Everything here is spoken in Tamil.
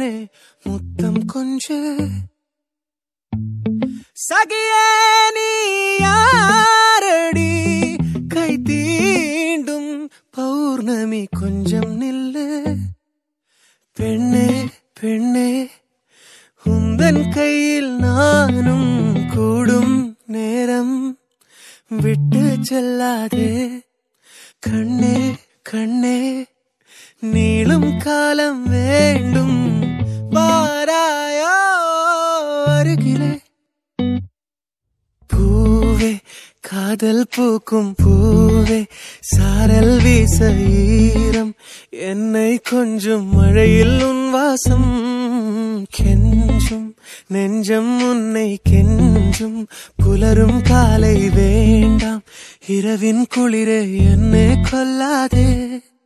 முத்தம் கொஞ்சு சகியே நீ யாரடி கை தீண்டும் பௌர்ணமி கொஞ்சம் நில்லு பெண்ணே பெண்ணே உந்தன் கையில் நானும் கூடும் நேரம் விட்டு செல்லாதே கண்ணே கண்ணே நீளும் காலம் வேண்டும் பாராயோ அருகிலே பூவே காதல் பூக்கும் பூவே சாரல் வீச ஈரம் என்னை கொஞ்சம் மழையில் உன் வாசம் கெஞ்சும் நெஞ்சம் உன்னை கெஞ்சும் புலரும் காலை வேண்டாம் இரவின் குளிரே என்னை கொல்லாதே